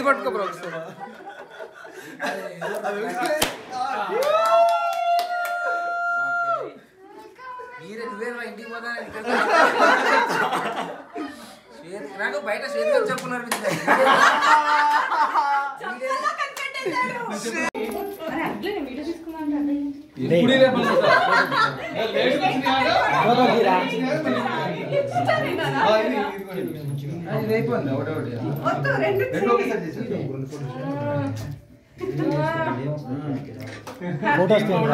ఇది పట్టుకో బ్రో ఒకసారి. మీరే నువ్వేనా ఇంటికి పోతా నాకు బయట శ్వేత చెప్పున్నారు ఎప్పుడు ఇదే పని చేస్తా. లేట్ వచ్చినాయా? ఇది అయిపోయింది ఒకటి ఒకటి రెండు ఒకేసారి చేసేద్దాం. ఫోటోస్ తీయండి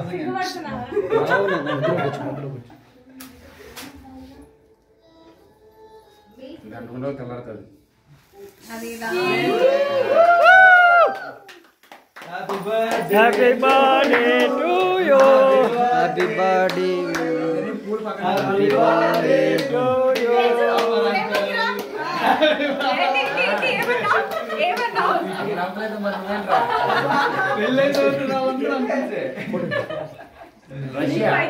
గంటలో తెల్లారుతుంది happy birthday to you happy birthday happy birthday to you నమ్మలేదు మరి నువ్వేం రా పెళ్ళైన రోజు నా వంతు అనిపించే. రష్యా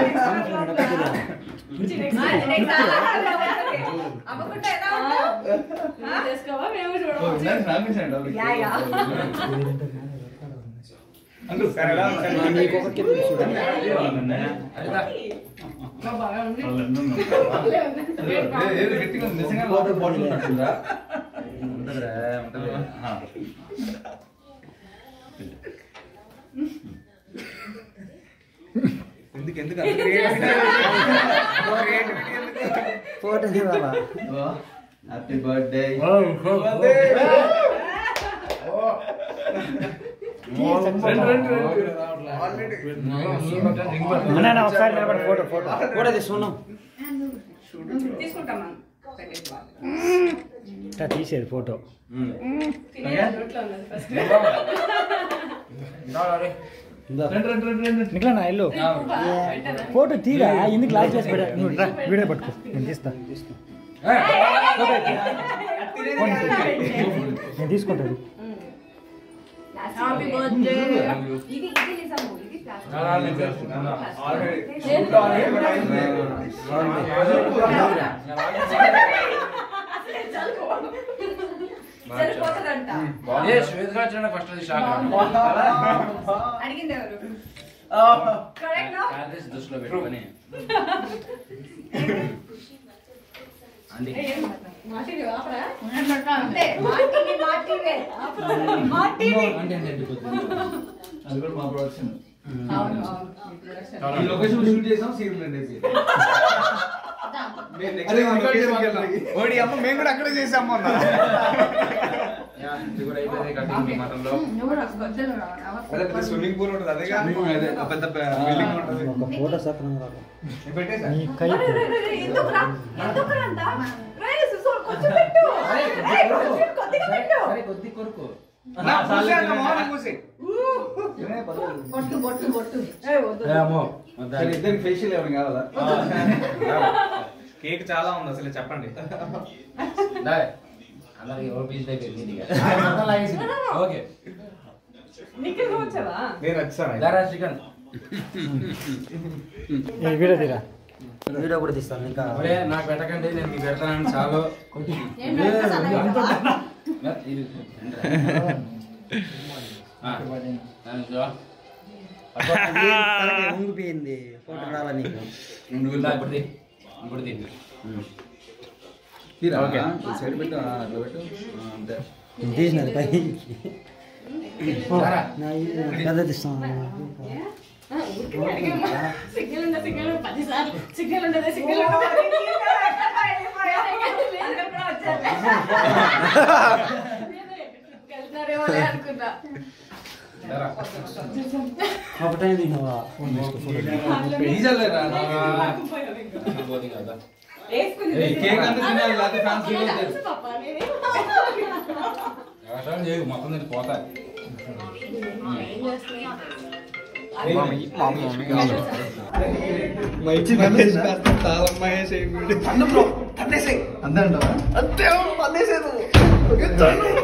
ఓ, నాకు రాపించండి డబ్బులు. అంకుల్, సరే, ఎలా ఉంది? నీకొకరికి తెలుసు అదిదా ఏ- ఏదో గట్టిగా ఉంది. నిజంగా లోపల బాటిల్ ఉన్నట్టుందా? ఉంటుందిరా ఉంటుంది ఆహా. ఎందుకు ఎందుకు అంత creativity? Creativity ఎందుకు? ఫోటో తీయాలా ఓ, హ్యాపీ బర్త్డే అన్న ఒకసారి నిలబడి ఫోటో ఫోటో ఫోటో తీసుకున్నాం తీసుకుంటామా ఇట్లా తీసేది ఫోటో నిఖిలా నా ఇల్లు ఫోటో తీరా ఎందుకు లాక్ చేసి పెట్టా నువ్వు రా వీడియో పట్టుకో నేను తీస్తా ఫోటో ఎత్తు. ఫోన్ ఎత్తు. నేను తీసుకుంటాను హ్యాపీ బర్త్డే ఇది ఇది నిజము ఇది సరిపోతుందంట ఏ శ్వేత గారు చూడండి ఫస్ట్ అది షాక్ అడిగింది ఎవరు కరెక్ట్ క్యారెస్ దృష్టిలో పెట్టుకొని అండి అంతే మాటిని మాటివే మాటిని అంటే ఏంటి అది కూడా మా ప్రొడక్షన్ అవును అవును ఈ లొకేషన్ షూట్ చేసాం సీరియల్ అండి ఓడి అమ్మ మేము కూడా అక్కడే చేసాము అన్న యా, ఇది కూడా అయిపోయింది కటింగ్ మటన్లో నువ్వు నాకు గొడ్డలు అదే పెద్ద స్విమ్మింగ్ పూల్ ఉంటుంది అదే అదే ఆ పెద్ద బిల్డింగ్ ఉంటుంది ఒక ఫోటో సత్రం నేను పెట్టేసా నీ కై ఎందుకురా ఎందుకురా అంత రైస్ సో కొంచెం పెట్టు ఏయ్, కొంచెం కొద్దిగా పెట్టు సరే కొద్ది కొరుకు నా పూసే అంత మార్నింగ్ పూసే బొట్టు బొట్టు బొట్టు ఏ వద్దు సరే ఇద్దరికి ఫేషియల్ ఏమైనా కావాలా కేక్ చాలా ఉంది అసలు చెప్పండి దాయ్. అందరికి ఎవరు పీస్ అయిపోయింది నీట్గా. మొత్తం లాగేసి. ఓకే నీకు వచ్చావా నేను వచ్చాను దారా చికెన్ ఈ వీడియో తీరా వీడియో కూడా తీస్తాను ఇంకా ఒరే నాకు పెట్టకండి నేను మీకు పెడతానని చాలు నేను పెడతా సన్నగా. ఇది ఆ, దాన్ని చూ. ఉంగిపోయింది ఫోటో రాలా నీకు నువ్వు ఇలా ఇప్పుడు తీ. ఇప్పుడు తీ. ఓకే సైడ్ పెట్టు ఆ, అట్లా పెట్టు ఆ, అంతే నేను తీసినది పై దారా. నా ఇది పెద్ద తీస్తాను ఆ, ఊరికే అడిగామా? సిగ్నల్ ఉందా సిగ్నల్ పది సార్లు సిగ్నల్ ఉండదా సిగ్నల్ ఉండదా అందరూ కూడా వచ్చారు. వెళ్తున్నారేమో లే అనుకున్నా దారా. ఒక టైం తిన్నావా ఫోన్ తీసుకో ఫోటో ఈజలేరా పోతుంది కదా. వేసుకుంది ఏయ్, కేక్ అంతా తినాలి లేకపోతే ఫ్యాన్స్ ఫీల్ అవుతారు తెలుసు పాప, నేనేం వ్యవసాయం చేయకు మొత్తం నేను పోతా ఏం చేస్తున్నా? తాళం మహేష్ అంతే అంటావా అంతే పన్నేసేది